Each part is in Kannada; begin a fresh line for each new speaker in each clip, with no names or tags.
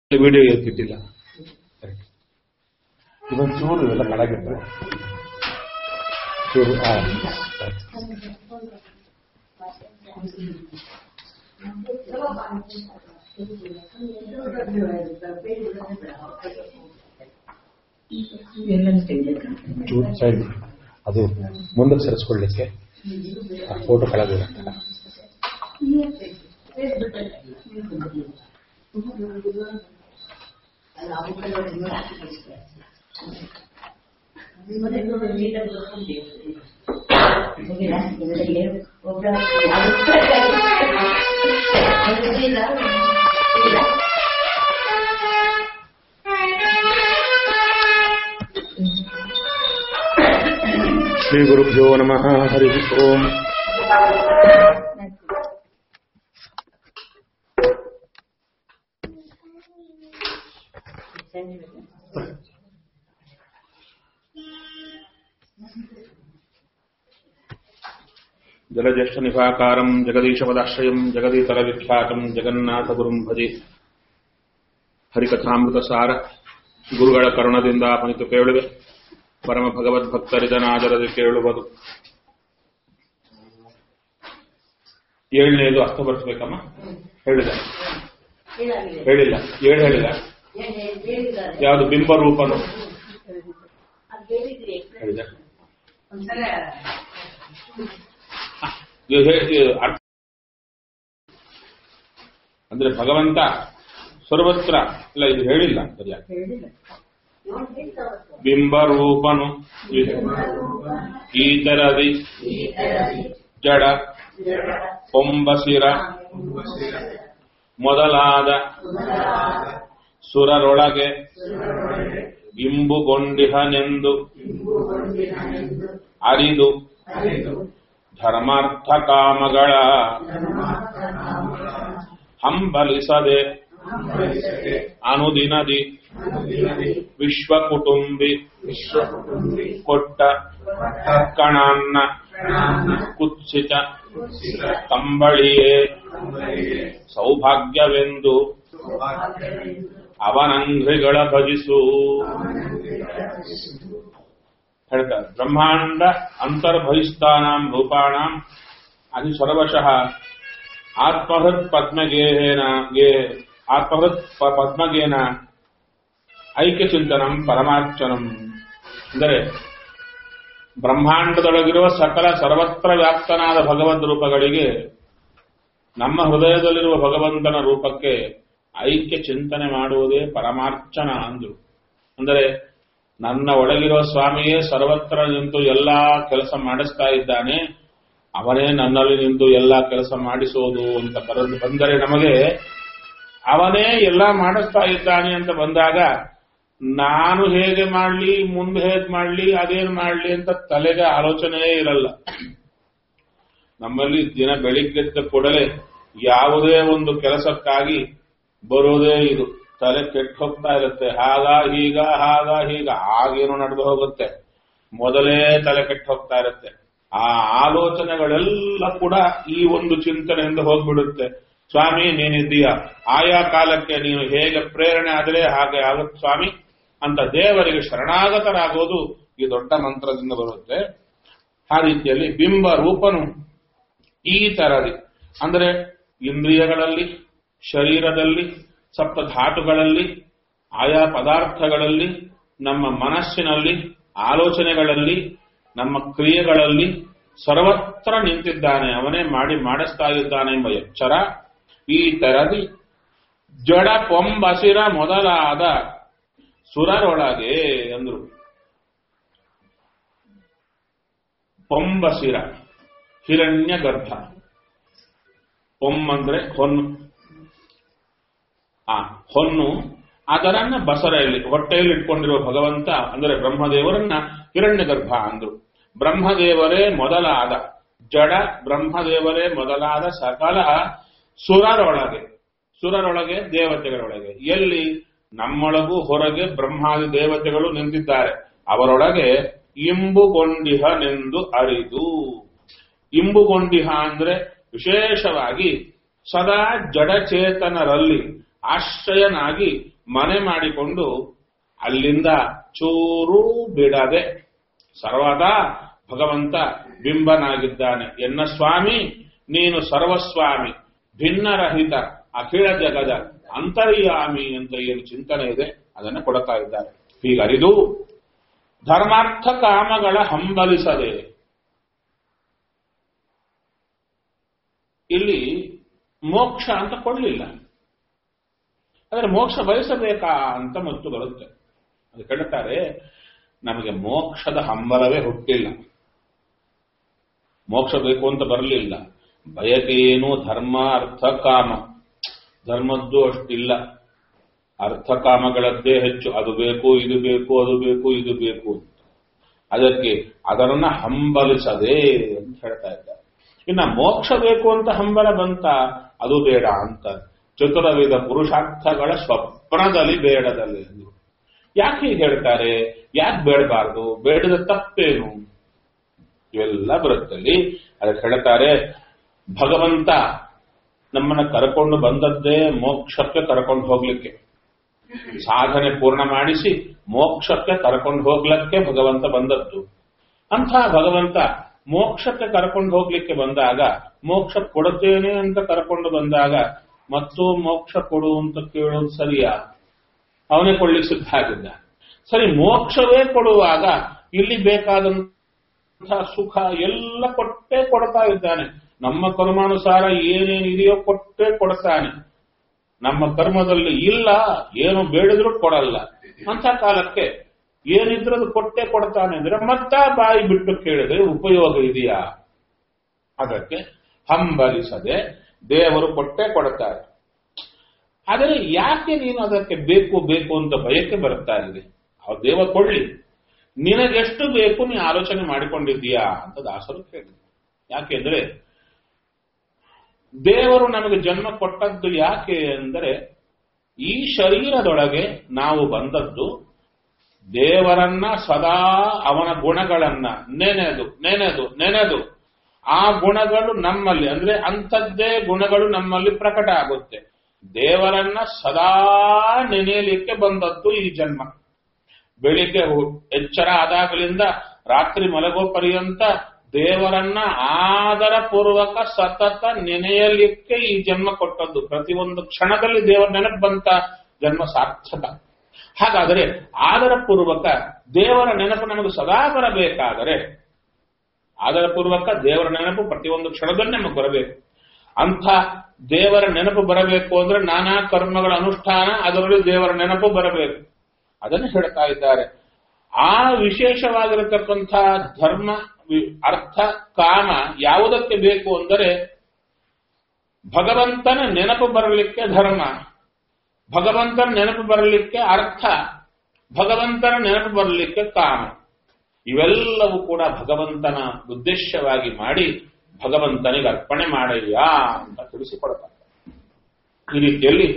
ವಿಡಿಯೋ ಎತ್ತಿಟ್ಟಿಲ್ಲ ಇವನ್ ಚೂರು ಇವೆಲ್ಲ ಕೆಳಗಿಟ್ರೆ ಚೂರು ಆ,
ಎಲ್ಲನೂ ತೆಗೆದಿಲ್ಲ
ಚೂರು ಸೈಡ್ ಅದು ಮುಂದಕ್ಕೆ ಸರಿಸ್ಕೊಳ್ಳಿಕ್ಕೆ ಆ ಫೋಟೋ ಕೆಳಗಿರುತ್ತಲ್ಲ ಶ್ರೀ ಗುರುಭ್ಯೋ ನಮಃ ಹರಿ ಓಂ ಜಲಜ್ಯೇಷ್ಠ ನಿಭಾಕಾರಂ ಜಗದೀಶಪದಾಶ್ರಯಂ ಜಗದೀತರ ವಿಖ್ಯಾತಂ ಜಗನ್ನಾಥ ಗುರುಂ ಭಜೆ ಹರಿಕಥಾಮೃತ ಸಾರ ಗುರುಗಳ ಕರುಣದಿಂದ ಅಪನಿತು ಕೇಳುವೆ ಪರಮ ಭಗವದ್ಭಕ್ತರಿದನಾದರದೆ ಕೇಳುವುದು ಏಳನೇದು ಅರ್ಥ ಬರ್ಸ್ಬೇಕಮ್ಮ ಹೇಳಿದ ಹೇಳಿಲ್ಲ ಏಳು ಹೇಳಿಲ್ಲ ಯಾವುದು ಬಿಂಬ ರೂಪನು ಹೇಳಿದ ಇದು ಹೇ- ಇದು ಅರ್ಥ ಅಂದ್ರೆ ಭಗವಂತ ಸರ್ವತ್ರ ಇಲ್ಲ ಇದು ಹೇಳಿಲ್ಲ ಸರಿಯಾಗಿ ಬಿಂಬರೂಪನು ಈತರದಿ ಜಡ ಪೊಂಬಸಿರ ಮೊದಲಾದ ಸುರರೊಳಗೆ ಇಂಬುಗೊಂಡಿಹನೆಂದು ಅರಿದು ಧರ್ಮಾರ್ಥ ಕಾಮಗಳ ಹಂಬಲಿಸದೆ ಅನುದಿನದಿ ವಿಶ್ವ ಕುಟುಂಬಿ ಕೊಟ್ಟ ಕಣಾನ್ನ ಕುತ್ಸಿತ ಕಂಬಳಿಯೇ ಸೌಭಾಗ್ಯವೆಂದು ಅವನಂಘ್ರಿಗಳ ಭಜಿಸು ಹೇಳ್ತಾರೆ ಬ್ರಹ್ಮಾಂಡ ಅಂತರ್ಬಹಿಷ್ಠಾನಾಂ ರೂಪಾಣಾಂ ಅತಿ ಸರ್ವಶಃ ಆತ್ಮಹೃತ್ ಪದ್ಮಗೇಹೇನ ಗೇ ಆತ್ಮಹೃತ್ ಪ- ಪದ್ಮಗೇನ ಐಕ್ಯ ಚಿಂತನಂ ಪರಮಾರ್ಚನಂ ಅಂದರೆ ಬ್ರಹ್ಮಾಂಡದೊಳಗಿರುವ ಸಕಲ ಸರ್ವತ್ರ ವ್ಯಾಪ್ತನಾದ ಭಗವದ್ ರೂಪಗಳಿಗೆ ನಮ್ಮ ಹೃದಯದಲ್ಲಿರುವ ಭಗವಂತನ ರೂಪಕ್ಕೆ ಐಕ್ಯ ಚಿಂತನೆ ಮಾಡುವುದೇ ಪರಮಾರ್ಚನ ಅಂದ್ರು ಅಂದರೆ ನನ್ನ ಒಳಗಿರುವ ಸ್ವಾಮಿಯೇ ಸರ್ವತ್ರ ನಿಂತು ಎಲ್ಲಾ ಕೆಲಸ ಮಾಡಿಸ್ತಾ ಇದ್ದಾನೆ ಅವನೇ ನನ್ನಲ್ಲಿ ನಿಂತು ಎಲ್ಲಾ ಕೆಲಸ ಮಾಡಿಸೋದು ಅಂತ ಬರೋದು ಬಂದರೆ ನಮಗೆ ಅವನೇ ಎಲ್ಲ ಮಾಡಿಸ್ತಾ ಇದ್ದಾನೆ ಅಂತ ಬಂದಾಗ ನಾನು ಹೇಗೆ ಮಾಡ್ಲಿ ಮುಂದೆ ಹೇಗೆ ಮಾಡ್ಲಿ ಅದೇನು ಮಾಡ್ಲಿ ಅಂತ ತಲೆಗೆ ಆಲೋಚನೆಯೇ ಇರಲ್ಲ ನಮ್ಮಲ್ಲಿ ದಿನ ಬೆಳಿಗ್ಗೆದ್ದ ಕೂಡಲೇ ಯಾವುದೇ ಒಂದು ಕೆಲಸಕ್ಕಾಗಿ ಬರೋದೇ ಇದು ತಲೆ ಕೆಟ್ಟು ಹೋಗ್ತಾ ಇರುತ್ತೆ ಹಾಗ ಹೀಗ ಹಾಗ ಹೀಗ ಆಗೇನು ನಡೆದು ಹೋಗುತ್ತೆ ಮೊದಲೇ ತಲೆ ಕೆಟ್ಟು ಹೋಗ್ತಾ ಇರುತ್ತೆ ಆ ಆಲೋಚನೆಗಳೆಲ್ಲ ಕೂಡ ಈ ಒಂದು ಚಿಂತನೆಯಿಂದ ಹೋಗ್ಬಿಡುತ್ತೆ ಸ್ವಾಮಿ ನೀನಿದ್ದೀಯ ಆಯಾ ಕಾಲಕ್ಕೆ ನೀನು ಹೇಗೆ ಪ್ರೇರಣೆ ಆದರೆ ಹಾಗೆ ಆಗುತ್ತೆ ಸ್ವಾಮಿ ಅಂತ ದೇವರಿಗೆ ಶರಣಾಗತರಾಗೋದು ಈ ದೊಡ್ಡ ಮಂತ್ರದಿಂದ ಬರುತ್ತೆ ಆ ರೀತಿಯಲ್ಲಿ ಬಿಂಬ ರೂಪನು ಈ ತರದಿ ಅಂದರೆ ಇಂದ್ರಿಯಗಳಲ್ಲಿ ಶರೀರದಲ್ಲಿ ಸಪ್ತ ಧಾತುಗಳಲ್ಲಿ ಆಯಾ ಪದಾರ್ಥಗಳಲ್ಲಿ ನಮ್ಮ ಮನಸ್ಸಿನಲ್ಲಿ ಆಲೋಚನೆಗಳಲ್ಲಿ ನಮ್ಮ ಕ್ರಿಯೆಗಳಲ್ಲಿ ಸರ್ವತ್ರ ನಿಂತಿದ್ದಾನೆ ಅವನೇ ಮಾಡಿ ಮಾಡಿಸ್ತಾ ಇದ್ದಾನೆ ಎಂಬ ಎಚ್ಚರ ಈ ತರದಿ ಜಡ ಪೊಂಬಸಿರ ಮೊದಲಾದ ಸುರರೊಳಗೆ ಅಂದ್ರು ಪೊಂಬಸಿರ ಹಿರಣ್ಯ ಗರ್ಭ ಪೊಮ್ಮಂದ್ರೆ ಹೊನ್ನು ಆ ಹೊನ್ನು ಅದರನ್ನ ಬಸರೆಯಲ್ಲಿ ಹೊಟ್ಟೆಯಲ್ಲಿ ಇಟ್ಕೊಂಡಿರುವ ಭಗವಂತ ಅಂದರೆ ಬ್ರಹ್ಮದೇವರನ್ನ ಹಿರಣ್ಯ ಗರ್ಭ ಅಂದ್ರು ಬ್ರಹ್ಮದೇವರೇ ಮೊದಲಾದ ಜಡ ಬ್ರಹ್ಮದೇವರೇ ಮೊದಲಾದ ಸಕಲ ಸುರರೊಳಗೆ ಸುರರೊಳಗೆ ದೇವತೆಗಳೊಳಗೆ ಎಲ್ಲಿ ನಮ್ಮೊಳಗೂ ಹೊರಗೆ ಬ್ರಹ್ಮಾದಿ ದೇವತೆಗಳು ನಿಂತಿದ್ದಾರೆ ಅವರೊಳಗೆ ಇಂಬುಗೊಂಡಿಹನೆಂದು ಅರಿದು ಇಂಬುಗೊಂಡಿಹ ಅಂದ್ರೆ ವಿಶೇಷವಾಗಿ ಸದಾ ಜಡಚೇತನರಲ್ಲಿ ಆಶ್ರಯನಾಗಿ ಮನೆ ಮಾಡಿಕೊಂಡು ಅಲ್ಲಿಂದ ಚೂರು ಬಿಡದೆ ಸರ್ವದಾ ಭಗವಂತ ಬಿಂಬನಾಗಿದ್ದಾನೆ ಎನ್ನ ಸ್ವಾಮಿ ನೀನು ಸರ್ವಸ್ವಾಮಿ ಭಿನ್ನರಹಿತ ಅಖಿಳ ಜಗದ ಅಂತರ್ಯಾಮಿ ಅಂತ ಏನು ಚಿಂತನೆ ಇದೆ ಅದನ್ನು ಕೊಡ್ತಾ ಇದ್ದಾರೆ ಹೀಗರಿದು ಧರ್ಮಾರ್ಥ ಕಾಮಗಳ ಹಂಬಲಿಸದೆ ಇಲ್ಲಿ ಮೋಕ್ಷ ಅಂತ ಕೊಡಲಿಲ್ಲ ಆದರೆ ಮೋಕ್ಷ ಬಯಸಬೇಕಾ ಅಂತ ಮತ್ತು ಬರುತ್ತೆ ಅದು ಕೇಳುತ್ತಾರೆ ನಮಗೆ ಮೋಕ್ಷದ ಹಂಬಲವೇ ಹುಟ್ಟಿಲ್ಲ ಮೋಕ್ಷ ಬೇಕು ಅಂತ ಬರಲಿಲ್ಲ ಬಯಕೆಯೇನು ಧರ್ಮ ಅರ್ಥ ಕಾಮ ಧರ್ಮದ್ದು ಅಷ್ಟಿಲ್ಲ ಅರ್ಥ ಕಾಮಗಳದ್ದೇ ಹೆಚ್ಚು ಅದು ಬೇಕು ಇದು ಬೇಕು ಅದು ಬೇಕು ಇದು ಬೇಕು ಅಂತ ಅದಕ್ಕೆ ಅದರನ್ನ ಹಂಬಲಿಸದೆ ಅಂತ ಹೇಳ್ತಾ ಇದ್ದಾರೆ ಇನ್ನ ಮೋಕ್ಷ ಬೇಕು ಅಂತ ಹಂಬಲ ಬಂತ ಅದು ಬೇಡ ಅಂತ ಚತುರವಿಧ ಪುರುಷಾರ್ಥಗಳ ಸ್ವಪ್ನದಲ್ಲಿ ಬೇಡದಲ್ಲಿ ಅಂದ್ರು. ಯಾಕೆ ಹೀಗೆ ಹೇಳ್ತಾರೆ ಯಾಕೆ ಬೇಡಬಾರ್ದು ಬೇಡದ ತಪ್ಪೇನು ಇವೆಲ್ಲ ಬರುತ್ತಲ್ಲಿ ಅದಕ್ಕೆ ಹೇಳ್ತಾರೆ ಭಗವಂತ ನಮ್ಮನ್ನ ಕರ್ಕೊಂಡು ಬಂದದ್ದೇ ಮೋಕ್ಷಕ್ಕೆ ಕರ್ಕೊಂಡು ಹೋಗ್ಲಿಕ್ಕೆ ಸಾಧನೆ ಪೂರ್ಣ ಮಾಡಿಸಿ ಮೋಕ್ಷಕ್ಕೆ ಕರ್ಕೊಂಡು ಹೋಗ್ಲಿಕ್ಕೆ ಭಗವಂತ ಬಂದದ್ದು ಅಂಥ ಭಗವಂತ ಮೋಕ್ಷಕ್ಕೆ ಕರ್ಕೊಂಡು ಹೋಗ್ಲಿಕ್ಕೆ ಬಂದಾಗ ಮೋಕ್ಷ ಕೊಡುತ್ತೇನೆ ಅಂತ ಕರ್ಕೊಂಡು ಬಂದಾಗ ಮತ್ತು ಮೋಕ್ಷ ಕೊಡು ಅಂತ ಕೇಳೋದು ಸರಿಯಾ ಅವನೇ ಕೊಡ್ಲಿಕ್ಕೆ ಸಿದ್ಧ ಆಗಿದ್ದ ಸರಿ ಮೋಕ್ಷವೇ ಕೊಡುವಾಗ ಇಲ್ಲಿ ಬೇಕಾದಂತಹ ಸುಖ ಎಲ್ಲ ಕೊಟ್ಟೇ ಕೊಡ್ತಾ ಇದ್ದಾನೆ ನಮ್ಮ ಕರ್ಮಾನುಸಾರ ಏನೇನಿದೆಯೋ ಕೊಟ್ಟೇ ಕೊಡ್ತಾನೆ ನಮ್ಮ ಕರ್ಮದಲ್ಲಿ ಇಲ್ಲ ಏನು ಬೇಡಿದ್ರು ಕೊಡಲ್ಲ ಅಂತ ಕಾಲಕ್ಕೆ ಏನಿದ್ರದು ಕೊಟ್ಟೆ ಕೊಡ್ತಾನೆ ಅಂದ್ರೆ ಮತ್ತ ಬಾಯಿ ಬಿಟ್ಟು ಕೇಳಿದ್ರೆ ಉಪಯೋಗ ಇದೆಯಾ ಅದಕ್ಕೆ ಹಂಬಲಿಸದೆ ದೇವರು ಕೊಟ್ಟೆ ಕೊಡ್ತಾರೆ ಆದರೆ ಯಾಕೆ ನೀನು ಅದಕ್ಕೆ ಬೇಕು ಬೇಕು ಅಂತ ಬಯಕೆ ಬರ್ತಾ ಇದೆ ಆ ದೇವ ಕೊಡ್ಲಿ ನಿನಗೆಷ್ಟು ಬೇಕು ನೀ ಆಲೋಚನೆ ಮಾಡಿಕೊಂಡಿದ್ದೀಯಾ ಅಂತ ದಾಸರು ಕೇಳಿದ್ರು ಯಾಕೆಂದ್ರೆ ದೇವರು ನಮಗೆ ಜನ್ಮ ಕೊಟ್ಟದ್ದು ಯಾಕೆ ಅಂದರೆ ಈ ಶರೀರದೊಳಗೆ ನಾವು ಬಂದದ್ದು ದೇವರನ್ನ ಸದಾ ಅವನ ಗುಣಗಳನ್ನ ನೆನೆದು ನೆನೆದು ನೆನೆದು ಆ ಗುಣಗಳು ನಮ್ಮಲ್ಲಿ ಅಂದ್ರೆ ಅಂಥದ್ದೇ ಗುಣಗಳು ನಮ್ಮಲ್ಲಿ ಪ್ರಕಟ ಆಗುತ್ತೆ ದೇವರನ್ನ ಸದಾ ನೆನೆಯಲಿಕ್ಕೆ ಬಂದದ್ದು ಈ ಜನ್ಮ ಬೆಳಿಗ್ಗೆ ಹು- ಎಚ್ಚರ ಆದಾಗಲಿಂದ ರಾತ್ರಿ ಮಲಗೋ ಪರ್ಯಂತ ದೇವರನ್ನ ಆದರ ಪೂರ್ವಕ ಸತತ ನೆನೆಯಲಿಕ್ಕೆ ಈ ಜನ್ಮ ಕೊಟ್ಟದ್ದು ಪ್ರತಿಯೊಂದು ಕ್ಷಣದಲ್ಲಿ ದೇವರ ನೆನಪು ಬಂತ ಜನ್ಮ ಸಾರ್ಥಕ ಹಾಗಾದರೆ ಆದರ ಪೂರ್ವಕ ದೇವರ ನೆನಪು ನಮಗೆ ಸದಾ ಬರಬೇಕಾದರೆ ಆದರ ಪೂರ್ವಕ ದೇವರ ನೆನಪು ಪ್ರತಿಯೊಂದು ಕ್ಷಣದಲ್ಲಿ ನಮಗೆ ಬರಬೇಕು ಅಂಥ ದೇವರ ನೆನಪು ಬರಬೇಕು ಅಂದ್ರೆ ನಾನಾ ಕರ್ಮಗಳ ಅನುಷ್ಠಾನ ಅದರಲ್ಲಿ ದೇವರ ನೆನಪು ಬರಬೇಕು ಅದನ್ನು ಹೇಳ್ತಾ ಇದ್ದಾರೆ ಆ ವಿಶೇಷವಾಗಿರತಕ್ಕಂಥ ಧರ್ಮ ವಿ- ಅರ್ಥ ಕಾಮ ಯಾವುದಕ್ಕೆ ಬೇಕು ಅಂದರೆ ಭಗವಂತನ ನೆನಪು ಬರಲಿಕ್ಕೆ ಧರ್ಮ ಭಗವಂತನ ನೆನಪು ಬರಲಿಕ್ಕೆ ಅರ್ಥ ಭಗವಂತನ ನೆನಪು ಬರಲಿಕ್ಕೆ ಕಾಮ ಇವೆಲ್ಲವೂ ಕೂಡ ಭಗವಂತನ ಉದ್ದೇಶವಾಗಿ ಮಾಡಿ ಭಗವಂತನಿಗೆ ಅರ್ಪಣೆ ಮಾಡಯ್ಯ ಅಂತ ತಿಳಿಸಿಕೊಡ್ತಾರೆ ಈ ರೀತಿಯಲ್ಲಿ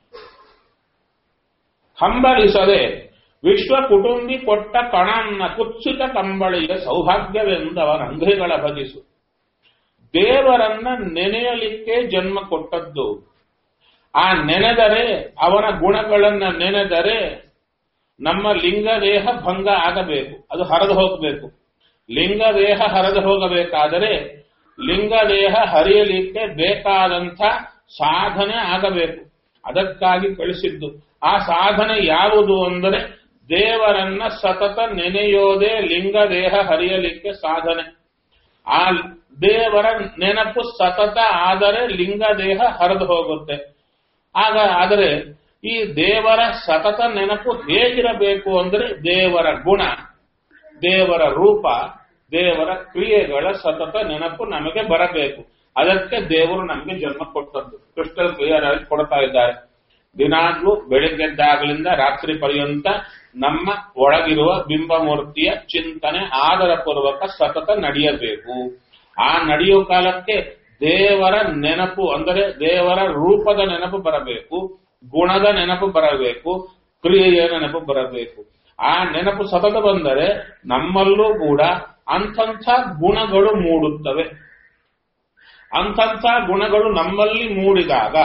ಹಂಬಲಿಸದೆ ವಿಶ್ವ ಕುಟುಂಬಿ ಕೊಟ್ಟ ಕಣನ್ನ ಕುತ್ಸಿತ ಕಂಬಳಿಯ ಸೌಭಾಗ್ಯವೆಂದವನ ಅಂಗೈಗಳ ಭಜಿಸು ದೇವರನ್ನ ನೆನೆಯಲಿಕ್ಕೆ ಜನ್ಮ ಕೊಟ್ಟದ್ದು ಆ ನೆನೆದರೆ ಅವನ ಗುಣಗಳನ್ನ ನೆನೆದರೆ ನಮ್ಮ ಲಿಂಗ ದೇಹ ಭಂಗ ಆಗಬೇಕು ಅದು ಹರಿದು ಹೋಗಬೇಕು ಲಿಂಗ ದೇಹ ಹರಿದು ಹೋಗಬೇಕಾದರೆ ಲಿಂಗ ದೇಹ ಹರಿಯಲಿಕ್ಕೆ ಬೇಕಾದಂಥ ಸಾಧನೆ ಆಗಬೇಕು ಅದಕ್ಕಾಗಿ ಕಳಿಸಿದ್ದು ಆ ಸಾಧನೆ ಯಾವುದು ಅಂದರೆ ದೇವರನ್ನ ಸತತ ನೆನೆಯೋದೇ ಲಿಂಗ ದೇಹ ಹರಿಯಲಿಕ್ಕೆ ಸಾಧನೆ ಆ ದೇವರ ನೆನಪು ಸತತ ಆದರೆ ಲಿಂಗ ದೇಹ ಹರಿದು ಹೋಗುತ್ತೆ ಆಗ ಆದರೆ ಈ ದೇವರ ಸತತ ನೆನಪು ಹೇಗಿರಬೇಕು ಅಂದರೆ ದೇವರ ಗುಣ ದೇವರ ರೂಪ ದೇವರ ಕ್ರಿಯೆಗಳ ಸತತ ನೆನಪು ನಮಗೆ ಬರಬೇಕು ಅದಕ್ಕೆ ದೇವರು ನಮಗೆ ಜನ್ಮ ಕೊಟ್ಟದ್ದು ಕ್ರಿಸ್ಟಲ್ ಕ್ಲಿಯರ್ ಆಗಿ ಕೊಡ್ತಾ ಇದ್ದಾರೆ ದಿನಾಗ್ಲೂ ಬೆಳಿಗ್ಗೆದ್ದಾಗಲಿಂದ ರಾತ್ರಿ ಪರ್ಯಂತ ನಮ್ಮ ಒಳಗಿರುವ ಬಿಂಬಮೂರ್ತಿಯ ಚಿಂತನೆ ಆದರ ಪೂರ್ವಕ ಸತತ ನಡೆಯಬೇಕು ಆ ನಡೆಯೋ ಕಾಲಕ್ಕೆ ದೇವರ ನೆನಪು ಅಂದರೆ ದೇವರ ರೂಪದ ನೆನಪು ಬರಬೇಕು ಗುಣದ ನೆನಪು ಬರಬೇಕು ಕ್ರಿಯೆಯ ನೆನಪು ಬರಬೇಕು ಆ ನೆನಪು ಸತತ ಬಂದರೆ ನಮ್ಮಲ್ಲೂ ಕೂಡ ಅಂಥಂಥ ಗುಣಗಳು ಮೂಡುತ್ತವೆ ಅಂಥಂಥ ಗುಣಗಳು ನಮ್ಮಲ್ಲಿ ಮೂಡಿದಾಗ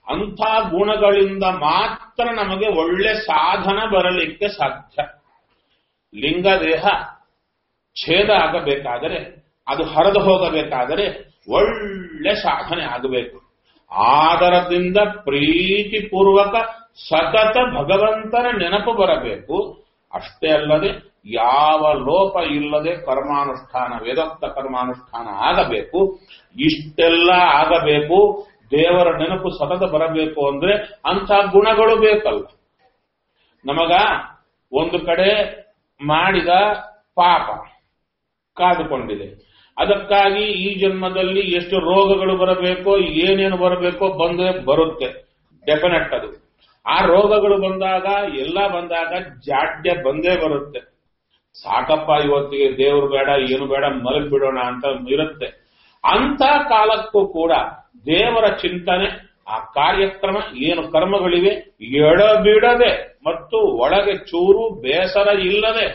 ಅಂಥ ಗುಣಗಳಿಂದ ಮಾತ್ರ ನಮಗೆ ಒಳ್ಳೆ ಸಾಧನ ಬರಲಿಕ್ಕೆ ಸಾಧ್ಯ ಲಿಂಗದೇಹ ಛೇದ ಆಗಬೇಕಾದರೆ ಅದು ಹರಿದು ಹೋಗಬೇಕಾದರೆ ಒಳ್ಳೆ ಸಾಧನೆ ಆಗಬೇಕು ಆದರದಿಂದ ಪ್ರೀತಿಪೂರ್ವಕ ಸತತ ಭಗವಂತನ ನೆನಪು ಬರಬೇಕು ಅಷ್ಟೇ ಅಲ್ಲದೆ ಯಾವ ಲೋಪ ಇಲ್ಲದೆ ಕರ್ಮಾನುಷ್ಠಾನ ವೇದೋಕ್ತ ಕರ್ಮಾನುಷ್ಠಾನ ಆಗಬೇಕು ಇಷ್ಟೆಲ್ಲ ಆಗಬೇಕು ದೇವರ ನೆನಪು ಸತತ ಬರಬೇಕು ಅಂದ್ರೆ ಅಂಥ ಗುಣಗಳು ಬೇಕಲ್ಲ ನಮಗ ಒಂದು ಕಡೆ ಮಾಡಿದ ಪಾಪ ಕಾದುಕೊಂಡಿದೆ ಅದಕ್ಕಾಗಿ ಈ ಜನ್ಮದಲ್ಲಿ ಎಷ್ಟು ರೋಗಗಳು ಬರಬೇಕೋ ಏನೇನು ಬರಬೇಕೋ ಬಂದೇ ಬರುತ್ತೆ ಡೆಫಿನೆಟ್ ಅದು ಆ ರೋಗಗಳು ಬಂದಾಗ ಎಲ್ಲ ಬಂದಾಗ ಜಾಡ್ಯ ಬಂದೇ ಬರುತ್ತೆ ಸಾಕಪ್ಪ ಇವತ್ತಿಗೆ ದೇವ್ರು ಬೇಡ ಏನು ಬೇಡ ಮಲಗ್ ಬಿಡೋಣ ಅಂತ ಇರುತ್ತೆ ಅಂತ ಕಾಲಕ್ಕೂ ಕೂಡ ದೇವರ ಚಿಂತನೆ ಆ ಕಾರ್ಯಕ್ರಮ ಏನು ಕರ್ಮಗಳಿವೆ ಎಡಬಿಡದೆ ಮತ್ತು ಒಳಗೆ ಚೂರು ಬೇಸರ ಇಲ್ಲದೆ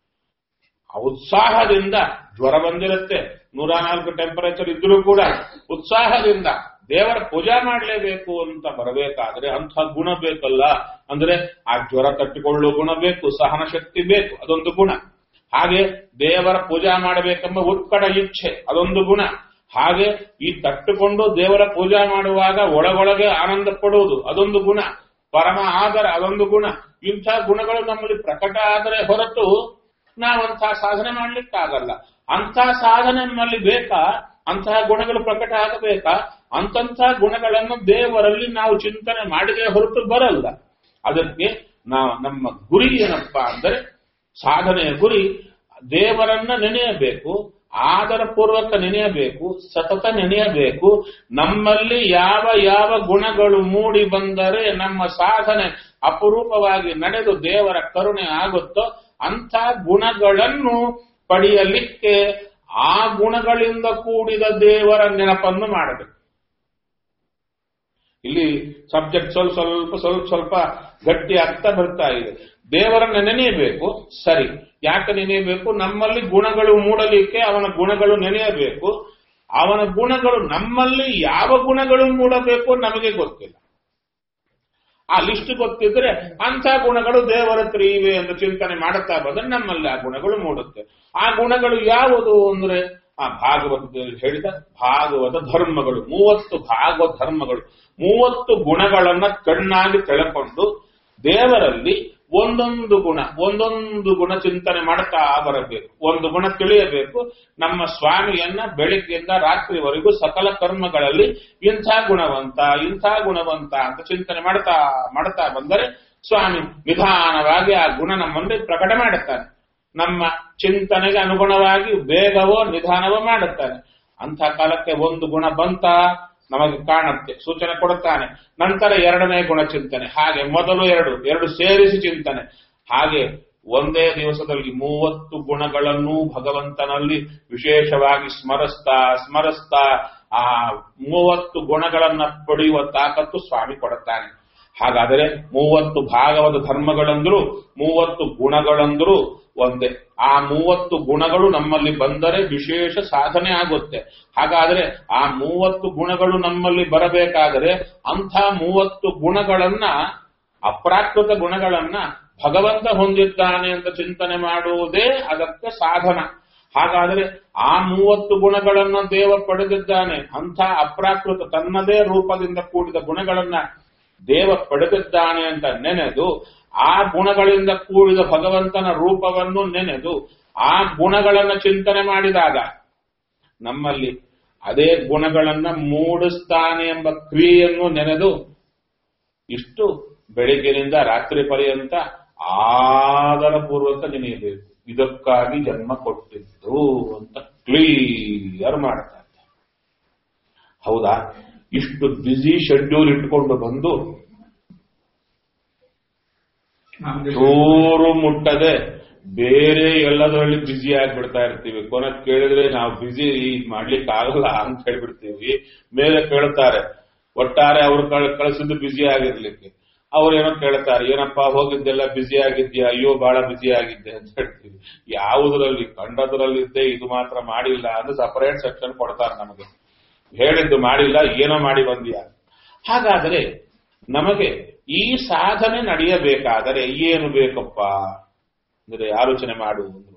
ಉತ್ಸಾಹದಿಂದ ಜ್ವರ ಬಂದಿರುತ್ತೆ ನೂರ ನಾಲ್ಕು ಟೆಂಪರೇಚರ್ ಇದ್ರೂ ಕೂಡ ಉತ್ಸಾಹದಿಂದ ದೇವರ ಪೂಜಾ ಮಾಡಲೇಬೇಕು ಅಂತ ಬರಬೇಕಾದ್ರೆ ಅಂಥ ಗುಣ ಬೇಕಲ್ಲ ಅಂದ್ರೆ ಆ ಜ್ವರ ತಟ್ಟಿಕೊಳ್ಳುವ ಗುಣ ಬೇಕು ಸಹನ ಶಕ್ತಿ ಬೇಕು ಅದೊಂದು ಗುಣ ಹಾಗೆ ದೇವರ ಪೂಜಾ ಮಾಡಬೇಕೆಂಬ ಉತ್ಕಟ ಇಚ್ಛೆ ಅದೊಂದು ಗುಣ ಹಾಗೆ ಈ ತಟ್ಟುಕೊಂಡು ದೇವರ ಪೂಜಾ ಮಾಡುವಾಗ ಒಳಗೊಳಗೆ ಆನಂದ ಪಡುವುದು ಅದೊಂದು ಗುಣ ಪರಮ ಆದರ ಅದೊಂದು ಗುಣ ಇಂಥ ಗುಣಗಳು ನಮ್ಮಲ್ಲಿ ಪ್ರಕಟ ಆದರೆ ಹೊರತು ನಾವಂತಹ ಸಾಧನೆ ಮಾಡ್ಲಿಕ್ಕಾಗಲ್ಲ ಅಂಥ ಸಾಧನೆ ನಮ್ಮಲ್ಲಿ ಬೇಕಾ ಅಂತಹ ಗುಣಗಳು ಪ್ರಕಟ ಆಗಬೇಕಾ ಅಂತಂಥ ಗುಣಗಳನ್ನು ದೇವರಲ್ಲಿ ನಾವು ಚಿಂತನೆ ಮಾಡಿದರೆ ಹೊರತು ಬರಲ್ಲ ಅದಕ್ಕೆ ನಾವು ನಮ್ಮ ಗುರಿ ಏನಪ್ಪಾ ಅಂದರೆ ಸಾಧನೆಯ ಗುರಿ ದೇವರನ್ನ ನೆನೆಯಬೇಕು ಆದರ ಪೂರ್ವಕ ನೆನೆಯಬೇಕು ಸತತ ನೆನೆಯಬೇಕು ನಮ್ಮಲ್ಲಿ ಯಾವ ಯಾವ ಗುಣಗಳು ಮೂಡಿ ಬಂದರೆ ನಮ್ಮ ಸಾಧನೆ ಅಪರೂಪವಾಗಿ ನಡೆದು ದೇವರ ಕರುಣೆ ಆಗುತ್ತೋ ಅಂಥ ಗುಣಗಳನ್ನು ಪಡೆಯಲಿಕ್ಕೆ ಆ ಗುಣಗಳಿಂದ ಕೂಡಿದ ದೇವರ ನೆನಪನ್ನು ಮಾಡಬೇಕು ಇಲ್ಲಿ ಸಬ್ಜೆಕ್ಟ್ ಸ್ವಲ್ಪ ಸ್ವಲ್ಪ ಸ್ವಲ್ಪ ಸ್ವಲ್ಪ ಗಟ್ಟಿ ಆಗ್ತಾ ಬರ್ತಾ ಇದೆ ದೇವರನ್ನ ನೆನೆಯಬೇಕು ಸರಿ ಯಾಕೆ ನೆನೆಯಬೇಕು ನಮ್ಮಲ್ಲಿ ಗುಣಗಳು ಮೂಡಲಿಕ್ಕೆ ಅವನ ಗುಣಗಳು ನೆನೆಯಬೇಕು ಅವನ ಗುಣಗಳು ನಮ್ಮಲ್ಲಿ ಯಾವ ಗುಣಗಳು ಮೂಡಬೇಕು ನಮಗೆ ಗೊತ್ತಿಲ್ಲ ಆ ಲಿಸ್ಟ್ ಗೊತ್ತಿದ್ರೆ ಅಂಥ ಗುಣಗಳು ದೇವರ ಹತ್ರ ಇವೆ ಎಂದು ಚಿಂತನೆ ಮಾಡುತ್ತಾ ಬಂದ್ರೆ ನಮ್ಮಲ್ಲಿ ಆ ಗುಣಗಳು ಮೂಡುತ್ತೆ ಆ ಗುಣಗಳು ಯಾವುದು ಅಂದ್ರೆ ಆ ಭಾಗವತದಲ್ಲಿ ಹೇಳಿದ ಭಾಗವತ ಧರ್ಮಗಳು ಮೂವತ್ತು ಭಾಗವತ ಧರ್ಮಗಳು ಮೂವತ್ತು ಗುಣಗಳನ್ನ ಕಣ್ಣಾಗಿ ತೆಳಕೊಂಡು ದೇವರಲ್ಲಿ ಒಂದೊಂದು ಗುಣ ಒಂದೊಂದು ಗುಣ ಚಿಂತನೆ ಮಾಡ್ತಾ ಬರಬೇಕು ಒಂದು ಗುಣ ತಿಳಿಯಬೇಕು ನಮ್ಮ ಸ್ವಾಮಿಯನ್ನ ಬೆಳಿಗ್ಗೆಯಿಂದ ರಾತ್ರಿವರೆಗೂ ಸಕಲ ಕರ್ಮಗಳಲ್ಲಿ ಇಂಥ ಗುಣವಂತ ಇಂಥ ಗುಣವಂತ ಅಂತ ಚಿಂತನೆ ಮಾಡ್ತಾ ಮಾಡ್ತಾ ಬಂದರೆ ಸ್ವಾಮಿ ನಿಧಾನವಾಗಿ ಆ ಗುಣ ನಮ್ಮಲ್ಲಿ ಪ್ರಕಟ ಮಾಡುತ್ತಾನೆ ನಮ್ಮ ಚಿಂತನೆಗೆ ಅನುಗುಣವಾಗಿ ಬೇಗವೋ ನಿಧಾನವೋ ಮಾಡುತ್ತಾನೆ ಅಂಥ ಕಾಲಕ್ಕೆ ಒಂದು ಗುಣ ಬಂತ ನಮಗೆ ಕಾಣುತ್ತೆ ಸೂಚನೆ ಕೊಡುತ್ತಾನೆ ನಂತರ ಎರಡನೇ ಗುಣ ಚಿಂತನೆ ಹಾಗೆ ಮೊದಲು ಎರಡು ಎರಡು ಸೇರಿಸಿ ಚಿಂತನೆ ಹಾಗೆ ಒಂದೇ ದಿವಸದಲ್ಲಿ ಮೂವತ್ತು ಗುಣಗಳನ್ನು ಭಗವಂತನಲ್ಲಿ ವಿಶೇಷವಾಗಿ ಸ್ಮರಿಸ್ತಾ ಸ್ಮರಿಸ್ತಾ ಆ ಮೂವತ್ತು ಗುಣಗಳನ್ನ ಪಡೆಯುವ ತಾಕತ್ತು ಸ್ವಾಮಿ ಕೊಡುತ್ತಾನೆ ಹಾಗಾದರೆ ಮೂವತ್ತು ಭಾಗವತ ಧರ್ಮಗಳಂದ್ರು ಮೂವತ್ತು ಗುಣಗಳಂದ್ರು ಒಂದೇ ಆ ಮೂವತ್ತು ಗುಣಗಳು ನಮ್ಮಲ್ಲಿ ಬಂದರೆ ವಿಶೇಷ ಸಾಧನೆ ಆಗುತ್ತೆ ಹಾಗಾದ್ರೆ ಆ ಮೂವತ್ತು ಗುಣಗಳು ನಮ್ಮಲ್ಲಿ ಬರಬೇಕಾದರೆ ಅಂಥ ಮೂವತ್ತು ಗುಣಗಳನ್ನ ಅಪ್ರಾಕೃತ ಗುಣಗಳನ್ನ ಭಗವಂತ ಹೊಂದಿದ್ದಾನೆ ಅಂತ ಚಿಂತನೆ ಮಾಡುವುದೇ ಅದಕ್ಕೆ ಸಾಧನ ಹಾಗಾದರೆ ಆ ಮೂವತ್ತು ಗುಣಗಳನ್ನ ದೇವ ಪಡೆದಿದ್ದಾನೆ ಅಂಥ ಅಪ್ರಾಕೃತ ತನ್ನದೇ ರೂಪದಿಂದ ಕೂಡಿದ ಗುಣಗಳನ್ನ ದೇವ ಪಡೆದಿದ್ದಾನೆ ಅಂತ ನೆನೆದು ಆ ಗುಣಗಳಿಂದ ಕೂಡಿದ ಭಗವಂತನ ರೂಪವನ್ನು ನೆನೆದು ಆ ಗುಣಗಳನ್ನ ಚಿಂತನೆ ಮಾಡಿದಾಗ ನಮ್ಮಲ್ಲಿ ಅದೇ ಗುಣಗಳನ್ನ ಮೂಡಿಸ್ತಾನೆ ಎಂಬ ಕ್ರಿಯೆಯನ್ನು ನೆನೆದು ಇಷ್ಟು ಬೆಳಿಗ್ಗಿನಿಂದ ರಾತ್ರಿ ಪರ್ಯಂತ ಆದರ ಪೂರ್ವಕ ನೆನೆಯಬೇಕು ಇದಕ್ಕಾಗಿ ಜನ್ಮ ಕೊಟ್ಟಿದ್ದು ಅಂತ ಕ್ಲಿಯರ್ ಮಾಡ್ತಾರೆ ಹೌದಾ ಇಷ್ಟು ಬ್ಯುಸಿ ಶೆಡ್ಯೂಲ್ ಇಟ್ಕೊಂಡು ಬಂದು ಚೂರು ಮುಟ್ಟದೆ ಬೇರೆ ಎಲ್ಲದರಲ್ಲಿ ಬ್ಯುಸಿ ಆಗ್ಬಿಡ್ತಾ ಇರ್ತೀವಿ ಕೊನೆ ಕೇಳಿದ್ರೆ ನಾವು ಬ್ಯುಸಿ ಮಾಡ್ಲಿಕ್ಕೆ ಆಗಲ್ಲ ಅಂತ ಹೇಳ್ಬಿಡ್ತೀವಿ ಮೇಲೆ ಕೇಳ್ತಾರೆ ಒಟ್ಟಾರೆ ಅವ್ರು ಕಳಿಸಿದ್ದು ಬ್ಯುಸಿ ಆಗಿರ್ಲಿಕ್ಕೆ ಅವ್ರೇನೋ ಕೇಳ್ತಾರೆ ಏನಪ್ಪಾ ಹೋಗಿದ್ದೆಲ್ಲ ಬ್ಯುಸಿ ಆಗಿದ್ಯಾ ಅಯ್ಯೋ ಬಹಳ ಬ್ಯುಸಿ ಆಗಿದ್ದೆ ಅಂತ ಹೇಳ್ತೀವಿ ಯಾವುದರಲ್ಲಿ ಕಂಡದ್ರಲ್ಲಿ ಇದ್ದೆ ಇದು ಮಾತ್ರ ಮಾಡಿಲ್ಲ ಅಂದ್ರೆ ಸಪರೇಟ್ ಸೆಕ್ಷನ್ ಕೊಡ್ತಾರೆ ನಮಗೆ ಹೇಳಿದ್ದು ಮಾಡಿಲ್ಲ ಏನೋ ಮಾಡಿ ಬಂದಿಯ ಹಾಗಾದರೆ ನಮಗೆ ಈ ಸಾಧನೆ ನಡೆಯಬೇಕಾದರೆ ಏನು ಬೇಕಪ್ಪ ಅಂದ್ರೆ ಆಲೋಚನೆ ಮಾಡು ಅಂದ್ರು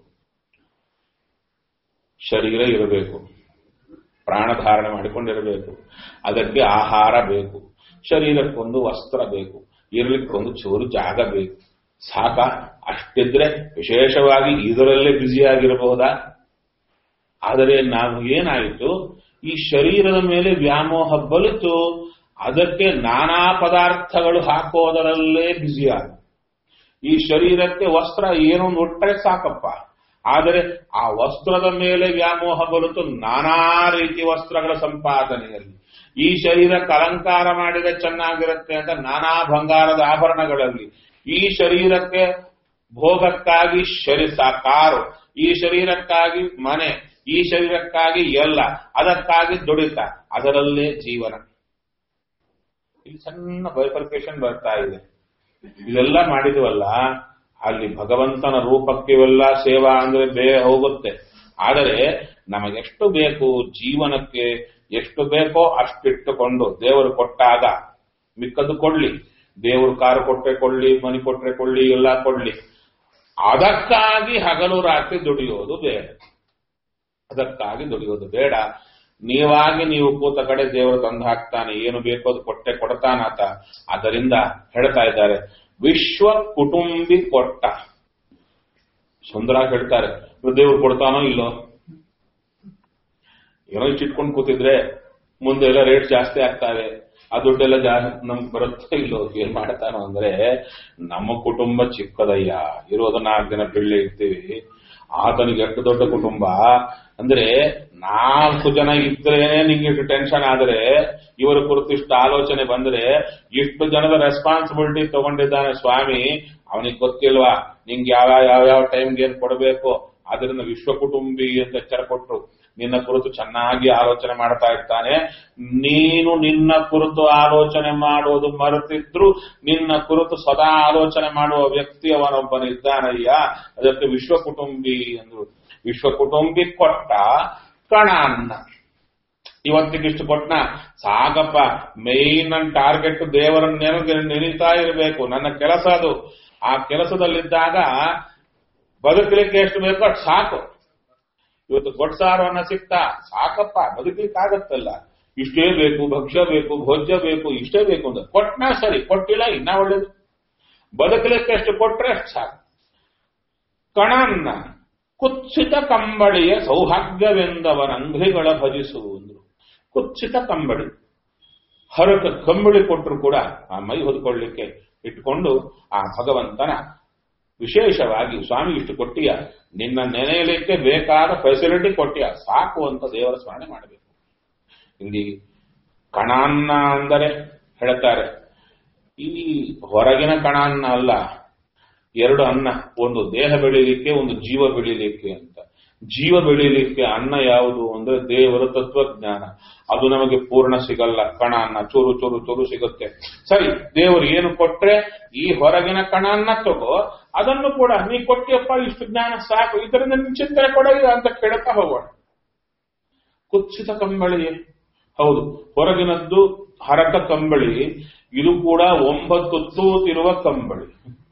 ಶರೀರ ಇರಬೇಕು ಪ್ರಾಣಧಾರಣೆ ಮಾಡಿಕೊಂಡಿರಬೇಕು ಅದಕ್ಕೆ ಆಹಾರ ಬೇಕು ಶರೀರಕ್ಕೊಂದು ವಸ್ತ್ರ ಬೇಕು ಇರಲಿಕ್ಕೊಂದು ಚೂರು ಜಾಗ ಬೇಕು ಸಾಕ ಅಷ್ಟಿದ್ರೆ ವಿಶೇಷವಾಗಿ ಇದರಲ್ಲೇ ಬ್ಯುಸಿಯಾಗಿರಬಹುದಾ ಆದರೆ ನಾವು ಏನಾಯಿತು ಈ ಶರೀರದ ಮೇಲೆ ವ್ಯಾಮೋಹ ಬಲಿತು ಅದಕ್ಕೆ ನಾನಾ ಪದಾರ್ಥಗಳು ಹಾಕೋದರಲ್ಲೇ ಬ್ಯುಸಿಯಾಗ ಈ ಶರೀರಕ್ಕೆ ವಸ್ತ್ರ ಏನೋ ಉಟ್ಟರೆ ಸಾಕಪ್ಪ ಆದರೆ ಆ ವಸ್ತ್ರದ ಮೇಲೆ ವ್ಯಾಮೋಹ ಬರುತ್ತು ನಾನಾ ರೀತಿ ವಸ್ತ್ರಗಳ ಸಂಪಾದನೆಯಲ್ಲಿ ಈ ಶರೀರಕ್ಕೆ ಅಲಂಕಾರ ಮಾಡಿದ್ರೆ ಚೆನ್ನಾಗಿರುತ್ತೆ ಅಂತ ನಾನಾ ಬಂಗಾರದ ಆಭರಣಗಳಲ್ಲಿ ಈ ಶರೀರಕ್ಕೆ ಭೋಗಕ್ಕಾಗಿ ಶರೀರ ಕಾರು ಈ ಶರೀರಕ್ಕಾಗಿ ಮನೆ ಈ ಶರೀರಕ್ಕಾಗಿ ಎಲ್ಲ ಅದಕ್ಕಾಗಿ ದುಡಿತ ಅದರಲ್ಲೇ ಜೀವನ ಇಲ್ಲಿ ಸಣ್ಣ ಬೈಫರ್ಕೇಶನ್ ಬರ್ತಾ ಇದೆ ಇದೆಲ್ಲ ಮಾಡಿದ್ವಲ್ಲ ಅಲ್ಲಿ ಭಗವಂತನ ರೂಪಕ್ಕೆ ಇವೆಲ್ಲ ಸೇವಾ ಅಂದ್ರೆ ಬೇ ಹೋಗುತ್ತೆ ಆದರೆ ನಮಗೆಷ್ಟು ಬೇಕು ಜೀವನಕ್ಕೆ ಎಷ್ಟು ಬೇಕೋ ಅಷ್ಟಿಟ್ಟುಕೊಂಡು ದೇವರು ಕೊಟ್ಟಾಗ ಮಿಕ್ಕದ್ದು ಕೊಡ್ಲಿ ದೇವರು ಕಾರು ಕೊಟ್ರೆ ಕೊಳ್ಳಿ ಮನಿ ಕೊಟ್ರೆ ಕೊಳ್ಳಿ ಎಲ್ಲ ಕೊಡ್ಲಿ ಅದಕ್ಕಾಗಿ ಹಗಲು ರಾತ್ರಿ ದುಡಿಯೋದು ಬೇಡ ಅದಕ್ಕಾಗಿ ದುಡಿಯೋದು ಬೇಡ ನೀವಾಗಿ ನೀವು ಕೂತ ಕಡೆ ದೇವರು ತಂದು ಹಾಕ್ತಾನೆ ಏನು ಬೇಕೋ ಅದು ಕೊಟ್ಟೆ ಕೊಡ್ತಾನಾತ ಅದರಿಂದ ಹೇಳ್ತಾ ಇದ್ದಾರೆ ವಿಶ್ವ ಕುಟುಂಬಿ ಕೊಟ್ಟ ಸುಂದರ ಹೇಳ್ತಾರೆ ದೇವ್ರು ಕೊಡ್ತಾನೋ ಇಲ್ಲೋ ಏನೋ ಇಟ್ಟಿಟ್ಕೊಂಡು ಕೂತಿದ್ರೆ ಮುಂದೆ ಎಲ್ಲ ರೇಟ್ ಜಾಸ್ತಿ ಆಗ್ತಾವೆ ಆ ದುಡ್ಡೆಲ್ಲ ಜಾಸ್ತಿ ನಮ್ಗೆ ಬರುತ್ತೋ ಇಲ್ಲೋ ಏನ್ ಮಾಡ್ತಾನೋ ಅಂದ್ರೆ ನಮ್ಮ ಕುಟುಂಬ ಚಿಕ್ಕದಯ್ಯ ಇರೋದು ನಾಲ್ಕು ದಿನ ಬೆಳ್ಳಿ ಇರ್ತೀವಿ ಆತನಿಗೆ ಎಷ್ಟು ದೊಡ್ಡ ಕುಟುಂಬ ಅಂದ್ರೆ ನಾಲ್ಕು ಜನ ಇದ್ರೇನೆ ನಿಂಗೆ ಇಷ್ಟು ಟೆನ್ಷನ್ ಆದ್ರೆ ಇವರ ಕುರಿತು ಇಷ್ಟು ಆಲೋಚನೆ ಬಂದ್ರೆ ಇಷ್ಟು ಜನದ ರೆಸ್ಪಾನ್ಸಿಬಿಲಿಟಿ ತಗೊಂಡಿದ್ದಾನೆ ಸ್ವಾಮಿ ಅವನಿಗೆ ಗೊತ್ತಿಲ್ವಾ ನಿಂಗೆ ಯಾವ ಯಾವ ಯಾವ ಟೈಮ್ಗೆ ಏನ್ ಕೊಡಬೇಕು ಅದರಿಂದ ವಿಶ್ವ ಕುಟುಂಬಿ ಅಂತ ಎಚ್ಚರ ಕೊಟ್ರು ನಿನ್ನ ಕುರಿತು ಚೆನ್ನಾಗಿ ಆಲೋಚನೆ ಮಾಡ್ತಾ ಇರ್ತಾನೆ ನೀನು ನಿನ್ನ ಕುರಿತು ಆಲೋಚನೆ ಮಾಡೋದು ಮರೆತಿದ್ರು ನಿನ್ನ ಕುರಿತು ಸದಾ ಆಲೋಚನೆ ಮಾಡುವ ವ್ಯಕ್ತಿ ಅವನೊಬ್ಬನಿದ್ದಾನಯ್ಯ ಅದಕ್ಕೆ ವಿಶ್ವ ಕುಟುಂಬಿ ಅಂದ್ರು ವಿಶ್ವ ಕುಟುಂಬಿ ಕೊಟ್ಟ ಕಣ ಅನ್ನ ಇವತ್ತಿಗಿಷ್ಟು ಕೊಟ್ನ ಸಾಕಪ್ಪ ಮೈನ್ ನನ್ನ ಟಾರ್ಗೆಟ್ ದೇವರನ್ನ ನೆನಪು ನೆನೀತಾ ಇರಬೇಕು ನನ್ನ ಕೆಲಸ ಅದು ಆ ಕೆಲಸದಲ್ಲಿದ್ದಾಗ ಬದುಕಲಿಕ್ಕೆ ಎಷ್ಟು ಬೇಕೋ ಅಷ್ಟು ಸಾಕು ಇವತ್ತು ಗೊಡ್ಸಾರವನ್ನ ಸಿಕ್ತಾ ಸಾಕಪ್ಪ ಬದುಕಲಿಕ್ಕೆ ಆಗತ್ತಲ್ಲ ಇಷ್ಟೇ ಬೇಕು ಭಕ್ಷ್ಯ ಬೇಕು ಭೋಜ್ಯ ಬೇಕು ಇಷ್ಟೇ ಬೇಕು ಅಂತ ಕೊಟ್ನಾ ಸರಿ ಕೊಟ್ಟಿಲ್ಲ ಇನ್ನ ಒಳ್ಳೇದು ಬದುಕಲಿಕ್ಕೆ ಎಷ್ಟು ಕೊಟ್ರೆ ಅಷ್ಟು ಸಾಕು ಕಣನ್ನ ಕುತ್ಸಿತ ಕಂಬಳಿಯ ಸೌಭಾಗ್ಯವೆಂದವನ ಅಂಗ್ರಿಗಳ ಭಜಿಸು ಅಂದ್ರು ಕುತ್ಸಿತ ಕಂಬಳಿ ಹರಕ ಕಂಬಳಿ ಕೊಟ್ಟರು ಕೂಡ ಆ ಮೈ ಹೊದ್ಕೊಳ್ಳಿಕ್ಕೆ ಇಟ್ಕೊಂಡು ಆ ಭಗವಂತನ ವಿಶೇಷವಾಗಿ ಸ್ವಾಮಿ ಇಷ್ಟು ಕೊಟ್ಟಿಯ ನಿನ್ನ ನೆನೆಯಲಿಕ್ಕೆ ಬೇಕಾದ ಫೆಸಿಲಿಟಿ ಕೊಟ್ಟಿಯ ಸಾಕು ಅಂತ ದೇವರ ಸ್ಮರಣೆ ಮಾಡಬೇಕು ಇಲ್ಲಿ ಕಣಾನ್ನ ಅಂದರೆ ಹೇಳ್ತಾರೆ ಈ ಹೊರಗಿನ ಕಣಾನ್ನ ಅಲ್ಲ ಎರಡು ಅನ್ನ ಒಂದು ದೇಹ ಬೆಳೀಲಿಕ್ಕೆ ಒಂದು ಜೀವ ಬೆಳೀಲಿಕ್ಕೆ ಅಂತ ಜೀವ ಬೆಳೀಲಿಕ್ಕೆ ಅನ್ನ ಯಾವುದು ಅಂದ್ರೆ ದೇವರ ತತ್ವಜ್ಞಾನ ಅದು ನಮಗೆ ಪೂರ್ಣ ಸಿಗಲ್ಲ ಕಣ ಅನ್ನ ಚೂರು ಚೂರು ಚೂರು ಸಿಗುತ್ತೆ ಸರಿ ದೇವರು ಏನು ಕೊಟ್ರೆ ಈ ಹೊರಗಿನ ಕಣನ್ನ ತಗೋ ಅದನ್ನು ಕೂಡ ನೀ ಕೊಟ್ಟಿಯಪ್ಪ ಇಷ್ಟು ಜ್ಞಾನ ಸಾಕು ಇದರಿಂದ ನಿನ್ ಚಿಂತನೆ ಕೊಡಲಿಲ್ಲ ಅಂತ ಕೇಳ್ತಾ ಹೋಗೋಣ ಕುತ್ಸಿತ ಕಂಬಳಿ ಹೌದು ಹೊರಗಿನದ್ದು ಹರಕ ಕಂಬಳಿ ಇದು ಕೂಡ ಒಂಬತ್ತು ತೂತಿರುವ ಕಂಬಳಿ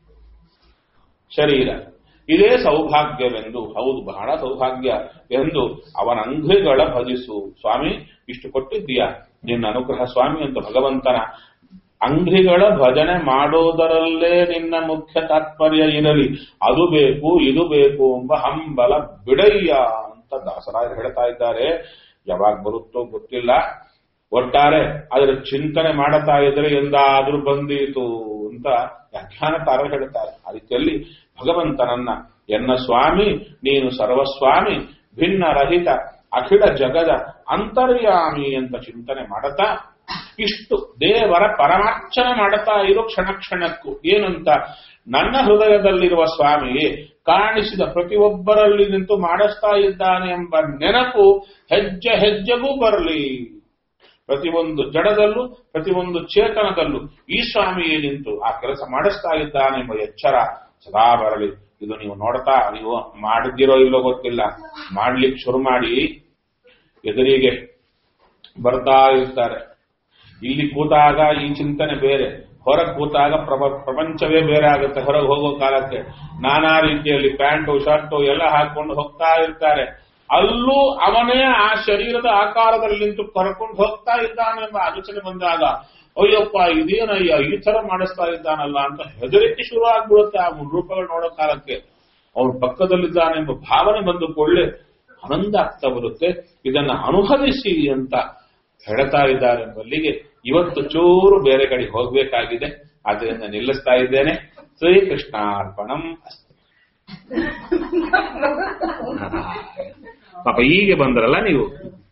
ಶರೀರ ಇದೇ ಸೌಭಾಗ್ಯವೆಂದು ಹೌದು ಬಹಳ ಸೌಭಾಗ್ಯ ಎಂದು ಅವನ ಅಂಗ್ರಿಗಳ ಭಜಿಸು ಸ್ವಾಮಿ ಇಷ್ಟು ಕೊಟ್ಟಿದ್ದೀಯಾ ನಿನ್ನ ಅನುಗ್ರಹ ಸ್ವಾಮಿ ಅಂತ ಭಗವಂತನ ಅಂಗ್ರಿಗಳ ಭಜನೆ ಮಾಡೋದರಲ್ಲೇ ನಿನ್ನ ಮುಖ್ಯ ತಾತ್ಪರ್ಯ ಇರಲಿ ಅದು ಬೇಕು ಇದು ಬೇಕು ಎಂಬ ಹಂಬಲ ಬಿಡಯ್ಯ ಅಂತ ದಾಸರಾಯರು ಹೇಳ್ತಾ ಇದ್ದಾರೆ ಯಾವಾಗ ಬರುತ್ತೋ ಗೊತ್ತಿಲ್ಲ ಒಟ್ಟಾರೆ ಅದರ ಚಿಂತನೆ ಮಾಡುತ್ತಾ ಇದ್ರೆ ಎಂದಾದ್ರೂ ಬಂದೀತು ಅಂತ ವ್ಯಾಖ್ಯಾನಕಾರರು ಹೇಳ್ತಾರೆ ಆ ರೀತಿಯಲ್ಲಿ ಭಗವಂತನನ್ನ ಎನ್ನ ಸ್ವಾಮಿ ನೀನು ಸರ್ವಸ್ವಾಮಿ ಭಿನ್ನ ರಹಿತ ಅಖಿಲ ಜಗದ ಅಂತರ್ಯಾಮಿ ಅಂತ ಚಿಂತನೆ ಮಾಡುತ್ತಾ ಇಷ್ಟು ದೇವರ ಪರಮಾರ್ಚನೆ ಮಾಡುತ್ತಾ ಇರೋ ಕ್ಷಣ ಕ್ಷಣಕ್ಕೂ ಏನಂತ ನನ್ನ ಹೃದಯದಲ್ಲಿರುವ ಸ್ವಾಮಿಯೇ ಕಾಣಿಸಿದ ಪ್ರತಿಯೊಬ್ಬರಲ್ಲಿ ನಿಂತು ಮಾಡಿಸ್ತಾ ಇದ್ದಾನೆ ಎಂಬ ನೆನಪು ಹೆಜ್ಜೆ ಹೆಜ್ಜೆಗೂ ಬರಲಿ ಪ್ರತಿಯೊಂದು ಜಡದಲ್ಲೂ ಪ್ರತಿಯೊಂದು ಚೇತನದಲ್ಲೂ ಈ ಸ್ವಾಮಿಯೇ ನಿಂತು ಆ ಕೆಲಸ ಮಾಡಿಸ್ತಾ ಇದ್ದಾನೆ ಎಂಬ ಎಚ್ಚರ ಸದಾ ಬರಲಿ ಇದು ನೀವು ನೋಡ್ತಾ ನೀವು ಮಾಡಿದ್ದೀರೋ ಇಲ್ಲೋ ಗೊತ್ತಿಲ್ಲ ಮಾಡ್ಲಿಕ್ಕೆ ಶುರು ಮಾಡಿ ಎದುರಿಗೆ ಬರ್ತಾ ಇರ್ತಾರೆ ಇಲ್ಲಿ ಕೂತಾಗ ಈ ಚಿಂತನೆ ಬೇರೆ ಹೊರಗೆ ಕೂತಾಗ ಪ್ರಪ- ಪ್ರಪಂಚವೇ ಬೇರೆ ಆಗುತ್ತೆ ಹೊರಗೆ ಹೋಗೋ ಕಾಲಕ್ಕೆ ನಾನಾ ರೀತಿಯಲ್ಲಿ ಪ್ಯಾಂಟು ಶರ್ಟು ಎಲ್ಲ ಹಾಕೊಂಡು ಹೋಗ್ತಾ ಇರ್ತಾರೆ ಅಲ್ಲೂ ಅವನೇ ಆ ಶರೀರದ ಆಕಾರದಲ್ಲಿ ನಿಂತು ಕರ್ಕೊಂಡು ಹೋಗ್ತಾ ಇದ್ದಾನೆ ಎಂಬ ಆಲೋಚನೆ ಬಂದಾಗ ಅಯ್ಯಪ್ಪ ಇದೇನಯ್ಯ ಈ ತರ ಮಾಡಿಸ್ತಾ ಇದ್ದಾನಲ್ಲ ಅಂತ ಹೆದರಿಕೆ ಶುರು ಆಗ್ಬಿಡುತ್ತೆ ಆ ರೂಪಗಳು ನೋಡೋ ಕಾಲಕ್ಕೆ ಅವ್ರ ಪಕ್ಕದಲ್ಲಿದ್ದಾನೆಂಬ ಭಾವನೆ ಬಂದು ಕೊಳ್ಳೆ ಆನಂದ ಆಗ್ತಾ ಬರುತ್ತೆ ಇದನ್ನ ಅನುಭವಿಸಿ ಅಂತ ಹೇಳ್ತಾ ಇದ್ದಾರೆ ಎಂಬಲ್ಲಿಗೆ ಇವತ್ತು ಚೂರು ಬೇರೆ ಕಡೆ ಹೋಗ್ಬೇಕಾಗಿದೆ ಅದರಿಂದ ನಿಲ್ಲಿಸ್ತಾ ಇದ್ದೇನೆ ಶ್ರೀಕೃಷ್ಣಾರ್ಪಣಂ ಅಸ್ತು. ಪಾಪ ಹೀಗೆ ಬಂದ್ರಲ್ಲ ನೀವು